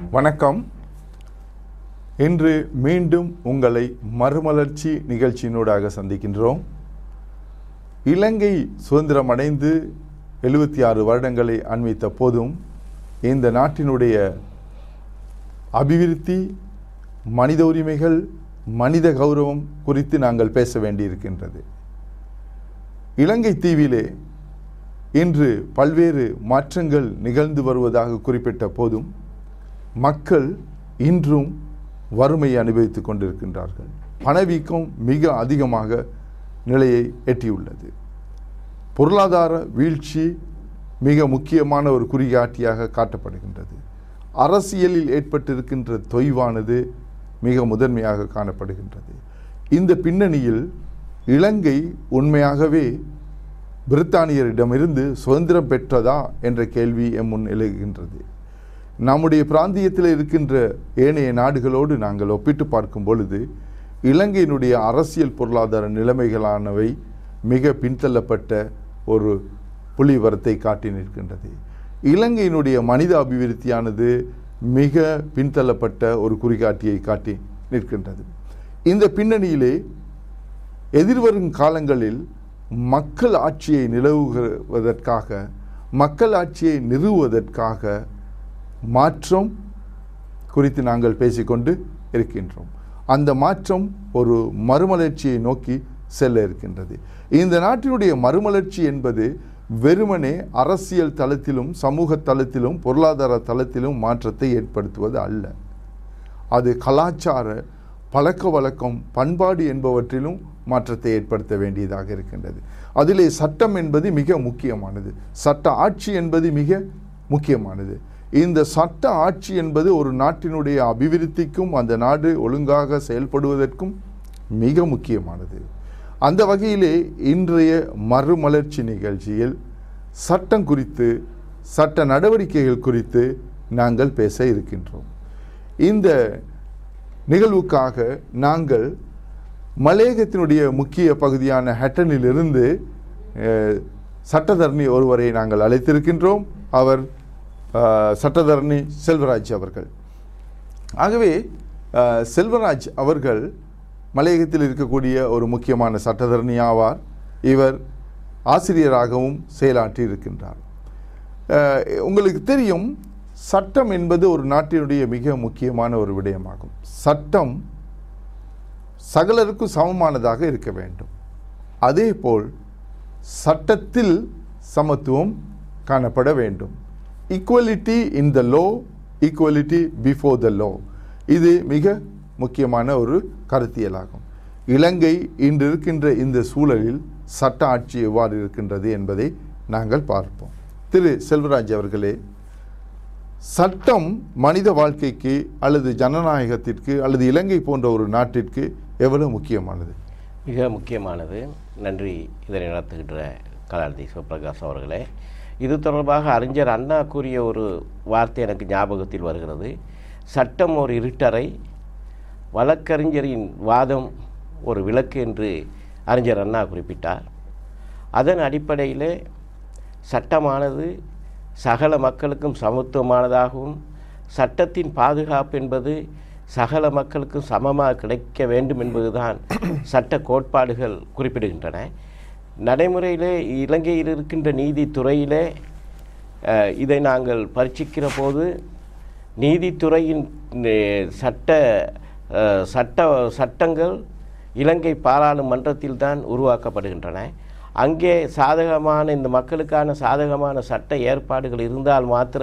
வணக்கம் இன்று மீண்டும் உங்களை மறுமலர்ச்சி நிகழ்ச்சியினூடாக சந்திக்கின்றோம் இலங்கை சுதந்திரம் அடைந்து எழுபத்தி ஆறு வருடங்களை அண்மித்த போதும் இந்த நாட்டினுடைய அபிவிருத்தி மனித உரிமைகள் மனித கௌரவம் குறித்து நாங்கள் பேச வேண்டியிருக்கின்றது இலங்கை தீவிலே இன்று பல்வேறு மாற்றங்கள் நிகழ்ந்து வருவதாக குறிப்பிட்ட போதும் மக்கள் இன்றும் வறுமையை அனுபவித்துக் கொண்டிருக்கின்றார்கள் பணவீக்கம் மிக அதிகமாக நிலையை எட்டியுள்ளது பொருளாதார வீழ்ச்சி மிக முக்கியமான ஒரு குறிகாட்டியாக காட்டப்படுகின்றது அரசியலில் ஏற்பட்டிருக்கின்ற தொய்வானது மிக முதன்மையாக காணப்படுகின்றது இந்த பின்னணியில் இலங்கை உண்மையாகவே பிரித்தானியரிடமிருந்து சுதந்திரம் பெற்றதா என்ற கேள்வி எம் முன் எழுகின்றது நம்முடைய பிராந்தியத்தில் இருக்கின்ற ஏனைய நாடுகளோடு நாங்கள் ஒப்பிட்டு பார்க்கும் பொழுது இலங்கையினுடைய அரசியல் பொருளாதார நிலைமைகளானவை மிக பின்தள்ளப்பட்ட ஒரு புலிவரத்தை காட்டி நிற்கின்றது இலங்கையினுடைய மனித அபிவிருத்தியானது மிக பின்தள்ளப்பட்ட ஒரு குறிகாட்டியை காட்டி நிற்கின்றது இந்த பின்னணியிலே எதிர்வரும் காலங்களில் மக்கள் ஆட்சியை நிலவுவதற்காக மக்கள் ஆட்சியை நிறுவுவதற்காக மாற்றம் குறித்து நாங்கள் பேசிக்கொண்டு இருக்கின்றோம் அந்த மாற்றம் ஒரு மறுமலர்ச்சியை நோக்கி செல்ல இருக்கின்றது இந்த நாட்டினுடைய மறுமலர்ச்சி என்பது வெறுமனே அரசியல் தளத்திலும் சமூக தளத்திலும் பொருளாதார தளத்திலும் மாற்றத்தை ஏற்படுத்துவது அல்ல அது கலாச்சார பழக்க வழக்கம் பண்பாடு என்பவற்றிலும் மாற்றத்தை ஏற்படுத்த வேண்டியதாக இருக்கின்றது அதிலே சட்டம் என்பது மிக முக்கியமானது சட்ட ஆட்சி என்பது மிக முக்கியமானது இந்த சட்ட ஆட்சி என்பது ஒரு நாட்டினுடைய அபிவிருத்திக்கும் அந்த நாடு ஒழுங்காக செயல்படுவதற்கும் மிக முக்கியமானது அந்த வகையிலே இன்றைய மறுமலர்ச்சி நிகழ்ச்சியில் சட்டம் குறித்து சட்ட நடவடிக்கைகள் குறித்து நாங்கள் பேச இருக்கின்றோம் இந்த நிகழ்வுக்காக நாங்கள் மலையகத்தினுடைய முக்கிய பகுதியான ஹட்டனிலிருந்து அஹ், சட்டத்தரணி ஒருவரை நாங்கள் அழைத்திருக்கின்றோம் அவர் அஹ், சட்டத்தரணி செல்வராஜ் அவர்கள் ஆகவே அஹ், செல்வராஜ் அவர்கள் மலையகத்தில் இருக்கக்கூடிய ஒரு முக்கியமான சட்டத்தரணி ஆவார் இவர் ஆசிரியராகவும் செயலாற்றி இருக்கின்றார் அஹ், உங்களுக்கு தெரியும் சட்டம் என்பது ஒரு நாட்டினுடைய மிக முக்கியமான ஒரு விடயமாகும் சட்டம் சகலருக்கும் சமமானதாக இருக்க வேண்டும் அதேபோல் சட்டத்தில் சமத்துவம் காணப்பட வேண்டும் equality in the law equality before the law இது மிக முக்கியமான ஒரு கருத்தியலாகும் இலங்கை இன்று இருக்கின்ற இந்த சூழலில் சட்ட ஆட்சி எவ்வாறு இருக்கின்றது என்பதை நாங்கள் பார்ப்போம் திரு செல்வராஜ் அவர்களே சட்டம் மனித வாழ்க்கைக்கு அல்லது ஜனநாயகத்திற்கு அல்லது இலங்கை போன்ற ஒரு நாட்டிற்கு எவ்வளவு முக்கியமானது மிக முக்கியமானது நன்றி இதனை நடத்துகின்ற கலாநிதி சிவபிரகாஷ் அவர்களே இது தொடர்பாக அறிஞர் அண்ணா கூறிய ஒரு வார்த்தை எனக்கு ஞாபகத்தில் வருகிறது சட்டம் ஒரு இருட்டறை வழக்கறிஞரின் வாதம் ஒரு விளக்கு என்று அறிஞர் அண்ணா குறிப்பிட்டார் அதன் அடிப்படையிலே சட்டமானது சகல மக்களுக்கும் சமத்துவமானதாகவும் சட்டத்தின் பாதுகாப்பு என்பது சகல மக்களுக்கும் சமமாக கிடைக்க வேண்டும் என்பதுதான் சட்ட கோட்பாடுகள் குறிப்பிடுகின்றன நடைமுறையிலே இலங்கையில் இருக்கின்ற நீதித்துறையிலே அஹ், இதை நாங்கள் பரீட்சிக்கிற போது நீதித்துறையின் அஹ், சட்ட அஹ், சட்ட சட்டங்கள் இலங்கை பாராளுமன்றத்தில் தான் உருவாக்கப்படுகின்றன அங்கே சாதகமான இந்த மக்களுக்கான சாதகமான சட்ட ஏற்பாடுகள் இருந்தால் மாத்திரம்